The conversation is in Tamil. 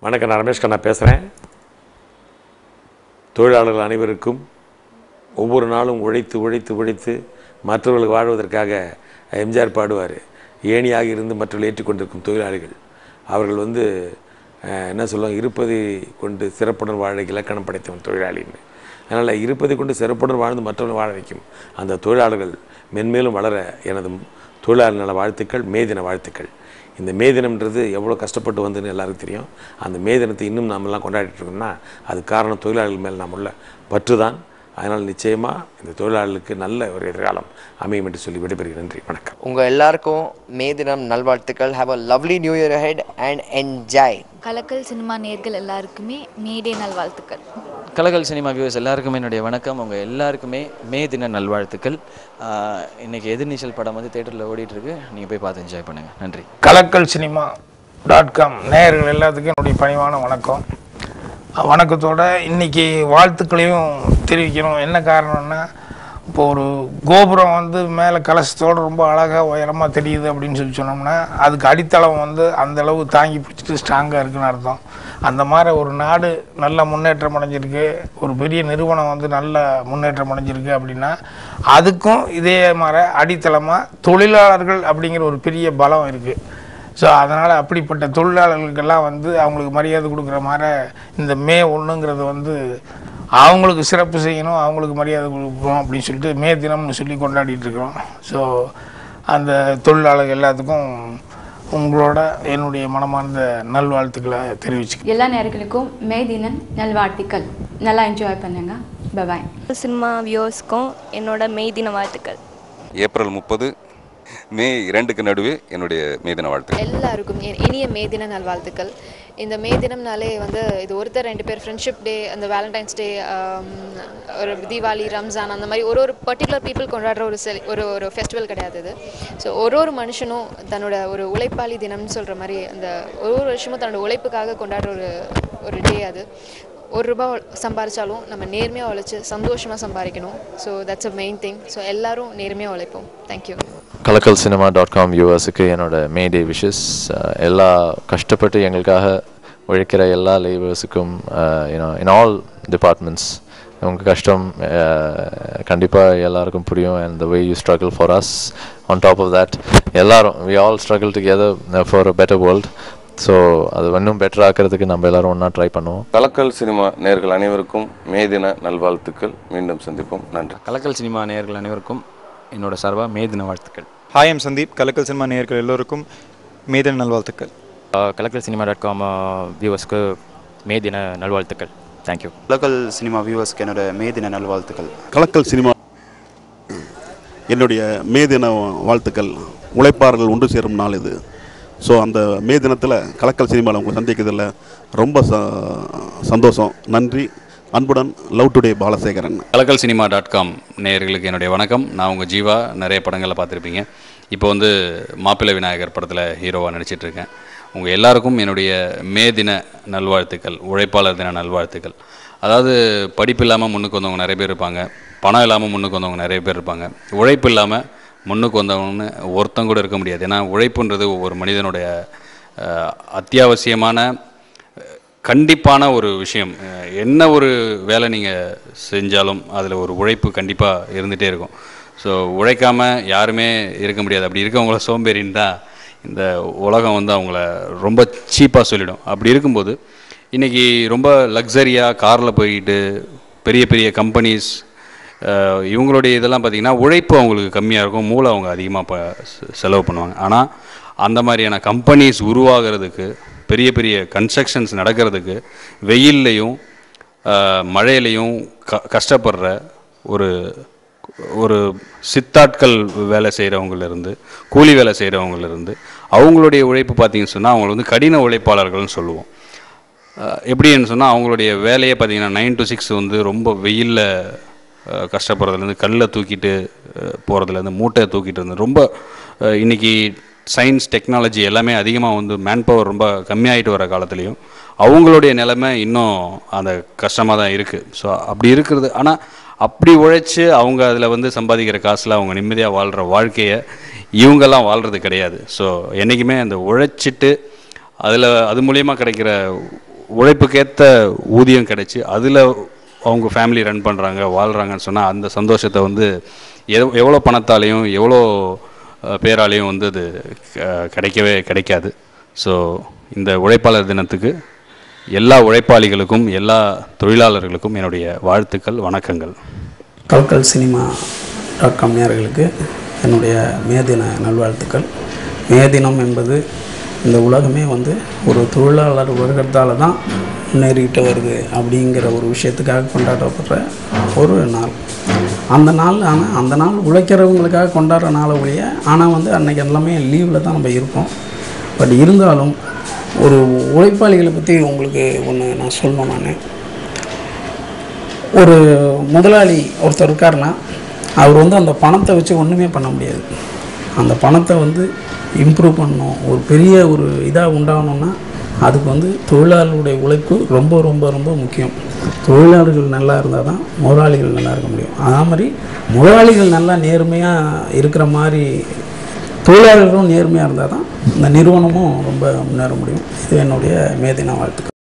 வணக்கம் நான் ரமேஷ் கண்ணா பேசுகிறேன் தொழிலாளர்கள் அனைவருக்கும் ஒவ்வொரு நாளும் உழைத்து உழைத்து உழைத்து மற்றவர்கள் வாழ்வதற்காக எம்ஜிஆர் பாடுவார் ஏணியாக இருந்து மற்றவர்கள் ஏற்றுக்கொண்டிருக்கும் தொழிலாளிகள் அவர்கள் வந்து அஹ், என்ன சொல்லுவாங்க இருப்பதை கொண்டு சிறப்புடன் வாழ இலக்கணம் படைத்தவன் தொழிலாளின்னு அதனால் இருப்பதை கொண்டு சிறப்புடன் வாழ்ந்து மற்றவர்கள் வாழ வைக்கும் அந்த தொழிலாளர்கள் மென்மேலும் வளர எனது தொழிலாளர் நல வாழ்த்துக்கள் மே தின வாழ்த்துக்கள் இந்த மே தினம்ன்றது எவ்வளோ கஷ்டப்பட்டு வந்ததுன்னு எல்லாருக்கும் தெரியும் அந்த மே தினத்தை இன்னும் நாமெல்லாம் கொண்டாடிட்டு இருக்கோம்னா அது காரணம் தொழிலாளர்கள் மேல் நாம் உள்ள பற்று தான் அதனால் நிச்சயமாக இந்த தொழிலாளர்களுக்கு நல்ல ஒரு எதிர்காலம் அமையும் என்று சொல்லி விடைபெறுகிறேன் நன்றி வணக்கம் உங்கள் எல்லாருக்கும் மே தினம் நல்வாழ்த்துக்கள் have a lovely new year ahead and enjoy Kalakkal cinema நேர்கள் எல்லாருக்குமே மேடே நல்வாழ்த்துக்கள் கலகல் சினிமா வியூவர்ஸ் எல்லாருக்குமே என்னுடைய வணக்கம் உங்கள் எல்லாருக்குமே மே தின நல்வாழ்த்துக்கள் ஆஹ் இன்னைக்கு எதிர்நீச்சல் படம் வந்து தேட்டரில் ஓடிட்டு இருக்கு நீங்கள் போய் பார்த்து என்ஜாய் பண்ணுங்கள் நன்றி கலக்கல் சினிமா டாட் காம் நேயர்கள் எல்லாத்துக்கும் என்னுடைய பணிவான வணக்கம் அஹ் வணக்கத்தோட இன்னைக்கு வாழ்த்துக்களையும் தெரிவிக்கணும் என்ன காரணம்னா இப்போ ஒரு கோபுரம் வந்து மேலே கலசத்தோடு ரொம்ப அழகாக உயரமாக தெரியுது அப்படின்னு சொல்லி சொன்னோம்னா அதுக்கு அடித்தளம் வந்து அந்த அளவு தாங்கி பிடிச்சிட்டு ஸ்ட்ராங்காக இருக்குன்னு அர்த்தம் அந்த மாதிரி ஒரு நாடு நல்ல முன்னேற்றம் அடைஞ்சிருக்கு ஒரு பெரிய நிறுவனம் வந்து நல்ல முன்னேற்றம் அடைஞ்சிருக்கு அப்படின்னா அதுக்கும் இதே மாதிரி அடித்தளமாக தொழிலாளர்கள் அப்படிங்கிற ஒரு பெரிய பலம் இருக்குது ஸோ அதனால் அப்படிப்பட்ட தொழிலாளர்களுக்கெல்லாம் வந்து அவங்களுக்கு மரியாதை கொடுக்குற மாதிரி இந்த மே ஒன்றுங்கிறது வந்து அவங்களுக்கு சிறப்பு செய்யணும் அவங்களுக்கு மரியாதை கொடுக்கணும் அப்படின்னு சொல்லிட்டு மே தினம்னு சொல்லி கொண்டாடிட்டு இருக்கிறோம் ஸோ அந்த தொழிலாளர்கள் எல்லாத்துக்கும் உங்களோட என்னுடைய மனமார்ந்த நல்வாழ்த்துக்களை தெரிவிச்சுக்கிறேன் எல்லா நேர்களுக்கும் மே தின நல்வாழ்த்துக்கள் நல்லா என்ஜாய் பண்ணுங்க பபாய் சினிமா வியூவர்ஸ்க்கும் என்னோட மெய் தின வாழ்த்துக்கள் ஏப்ரல் முப்பது மே இரண்டுக்கு நடுவே என்னுடைய மேதின வாழ்த்து எல்லாருக்கும் என் இனிய மே தின நல்வாழ்த்துக்கள் இந்த மே தினம்னாலே வந்து இது ஒருத்தர் ரெண்டு பேர் ஃப்ரெண்ட்ஷிப் டே அந்த வேலண்டைன்ஸ் டே ஒரு தீபாவளி ரம்ஜான் அந்த மாதிரி ஒரு ஒரு பர்டிகுலர் பீப்புள் கொண்டாடுற ஒரு செல் ஒரு ஒரு ஃபெஸ்டிவல் கிடையாது இது ஸோ ஒரு ஒரு மனுஷனும் தன்னோட ஒரு உழைப்பாளி தினம்னு சொல்கிற மாதிரி அந்த ஒரு ஒரு வருஷமும் தன்னோட உழைப்புக்காக கொண்டாடுற ஒரு ஒரு டே அது ஒரு ரூபா சம்பாரிச்சாலும் நம்ம நேர்மையாக உழைச்சி சந்தோஷமாக சம்பாதிக்கணும் so that's a main thing so எல்லாரும் நேர்மையாக உழைப்போம் தேங்க்யூ கலக்கல் சினிமா டாட் காம் வியூவர்ஸுக்கு என்னோட மே டே விஷஸ் எல்லா கஷ்டப்பட்டு எங்களுக்காக உழைக்கிற எல்லா லேபர்ஸுக்கும் யூனோ இன் ஆல் டிபார்ட்மெண்ட்ஸ் உங்கள் கஷ்டம் கண்டிப்பாக எல்லாருக்கும் புரியும் and the way you struggle for us on top of that எல்லாரும் we all struggle together for a better world so அது இன்னும் பெட்டர் ஆக்கிறதுக்கு நம்ம எல்லாரும் ஒன்றா ட்ரை பண்ணுவோம் கலக்கல் சினிமா நேர்கள் அனைவருக்கும் மே தின நல்வாழ்த்துக்கள் மீண்டும் சந்திப்போம் நன்றி கலக்கல் சினிமா நேயர்கள் அனைவருக்கும் என்னோட சார்பாக மே தின வாழ்த்துக்கள் ஹாய் எம் சந்தீப் கலக்கல் சினிமா நேயர்கள் எல்லோருக்கும் மேதன் நல்வாழ்த்துக்கள் கலக்கல் சினிமா டாட் காம் வியூவர்ஸ்க்கு மே தின நல்வாழ்த்துக்கள் தேங்க்யூ லோக்கல் சினிமா வியூவர்ஸ்க்கு என்னோட மே தின நல்வாழ்த்துக்கள் கலக்கல் சினிமா என்னுடைய மே தின வாழ்த்துக்கள் உழைப்பாளர்கள் ஒன்று சேரும் நாள் இது ஸோ அந்த மே தினத்தில் கலக்கல் சினிமாவில் உங்களை சந்திக்கிறதுல ரொம்ப ச சந்தோஷம் நன்றி அன்புடன் லவ் டுடே பாலசேகரன் கலக்கல் சினிமா டாட் காம் நேயர்களுக்கு என்னுடைய வணக்கம் நான் உங்கள் ஜீவா நிறைய படங்களை பார்த்துருப்பீங்க இப்போ வந்து மாப்பிள்ளை விநாயகர் படத்தில் ஹீரோவாக நடிச்சிட்டு இருக்கேன் உங்கள் எல்லாருக்கும் என்னுடைய மே தின நல்வாழ்த்துக்கள் உழைப்பாளர் தின நல்வாழ்த்துக்கள் அதாவது படிப்பு இல்லாமல் முன்னுக்கு வந்தவங்க நிறைய பேர் இருப்பாங்க பணம் இல்லாமல் முன்னுக்கு வந்தவங்க நிறைய பேர் இருப்பாங்க உழைப்பு இல்லாமல் முன்னுக்கு வந்தவங்கன்னு ஒருத்தங்க கூட இருக்க முடியாது ஏன்னா உழைப்புன்றது ஒவ்வொரு மனிதனுடைய அஹ், அத்தியாவசியமான கண்டிப்பான ஒரு விஷயம் அஹ் என்ன ஒரு வேலை நீங்கள் செஞ்சாலும் அதில் ஒரு உழைப்பு கண்டிப்பாக இருந்துகிட்டே இருக்கும் ஸோ உழைக்காமல் யாருமே இருக்க முடியாது அப்படி இருக்கவங்கள சோம்பேறின்னு தான் இந்த உலகம் வந்து அவங்கள ரொம்ப சீப்பாக சொல்லிடும் அப்படி இருக்கும்போது இன்றைக்கி ரொம்ப லக்ஸரியாக காரில் போய்கிட்டு பெரிய பெரிய கம்பெனிஸ் இவங்களுடைய இதெல்லாம் பார்த்திங்கன்னா உழைப்பு அவங்களுக்கு கம்மியாக இருக்கும் மூளை அவங்க அதிகமாக ப செ- செலவு பண்ணுவாங்க ஆனால் அந்த மாதிரியான கம்பெனிஸ் உருவாகிறதுக்கு பெரிய பெரிய கன்ஸ்ட்ரக்ஷன்ஸ் நடக்கிறதுக்கு வெயில்லையும் ஆஹ், மழையிலையும் க கஷ்டப்படுற ஒரு ஒரு சித்தாட்கள் வேலை செய்கிறவங்களிருந்து கூலி வேலை செய்கிறவங்களிருந்து அவங்களுடைய உழைப்பு பார்த்தீங்கன்னு சொன்னால் அவங்கள வந்து கடின உழைப்பாளர்கள்னு சொல்லுவோம் அஹ் எப்படின்னு சொன்னால் அவங்களுடைய வேலையே பார்த்தீங்கன்னா நைன் to சிக்ஸ் வந்து ரொம்ப வெயிலில் கஷ்டப்படுறதுலேருந்து கல்லை தூக்கிட்டு அஹ், போகிறதுலேருந்து மூட்டையை தூக்கிட்டு இருந்து ரொம்ப அஹ், இன்னைக்கு சயின்ஸ் டெக்னாலஜி எல்லாமே அதிகமாக வந்து மேன் பவர் ரொம்ப கம்மியாயிட்டு வர காலத்துலேயும் அவங்களுடைய நிலைமை இன்னும் அந்த கஷ்டமாக தான் இருக்குது ஸோ அப்படி இருக்கிறது ஆனால் அப்படி உழைச்சி அவங்க அதில் வந்து சம்பாதிக்கிற காசில் அவங்க நிம்மதியாக வாழ்கிற வாழ்க்கையை இவங்கெல்லாம் வாழ்கிறது கிடையாது ஸோ என்றைக்குமே அந்த உழைச்சிட்டு அதில் அது மூலியமாக கிடைக்கிற உழைப்புக்கேற்ற ஊதியம் கிடைச்சி அதில் அவங்க ஃபேமிலி ரன் பண்ணுறாங்க வாழ்கிறாங்கன்னு சொன்னால் அந்த சந்தோஷத்தை வந்து எவ் எவ்வளோ பணத்தாலையும் எவ்வளோ அஹ், பேராலையும் வந்து அது க- கிடைக்கவே கிடைக்காது ஸோ இந்த உழைப்பாளர் தினத்துக்கு எல்லா உழைப்பாளிகளுக்கும் எல்லா தொழிலாளர்களுக்கும் என்னுடைய வாழ்த்துக்கள் வணக்கங்கள் கல்கல் சினிமா டாட் காம் நேயர்களுக்கு என்னுடைய மே தின நல்வாழ்த்துக்கள் மே தினம் என்பது இந்த உலகமே வந்து ஒரு தொழிலாளர் வருகிறதால தான் முன்னேறிக்கிட்டு வருது அப்படிங்கிற ஒரு விஷயத்துக்காக கொண்டாடப்படுற ஒரு நாள் அந்த நாள் ஆனால் அந்த நாள் உழைக்கிறவங்களுக்காக கொண்டாடுற நாளை ஒழிய ஆனால் வந்து அன்னைக்கு எல்லாமே லீவில் தான் நம்ம இருப்போம் பட் இருந்தாலும் ஒரு உழைப்பாளிகளை பற்றி உங்களுக்கு ஒன்று நான் சொல்லணும் நான் ஒரு முதலாளி ஒருத்தர் இருக்காருன்னா அவர் வந்து அந்த பணத்தை வச்சு ஒன்றுமே பண்ண முடியாது அந்த பணத்தை வந்து இம்ப்ரூவ் பண்ணணும் ஒரு பெரிய ஒரு இதாக உண்டாகணும்னா அதுக்கு வந்து தொழிலாளர்களுடைய உழைப்பு ரொம்ப ரொம்ப ரொம்ப முக்கியம் தொழிலாளர்கள் நல்லா இருந்தால் தான் முதலாளிகள் நல்லா இருக்க முடியும் அதே மாதிரி முதலாளிகள் நல்லா நேர்மையாக இருக்கிற மாதிரி தொழிலாளர்களும் நேர்மையாக இருந்தால் தான் இந்த நிறுவனமும் ரொம்ப முன்னேற முடியும் இது என்னுடைய மேதின வாழ்த்துக்கள்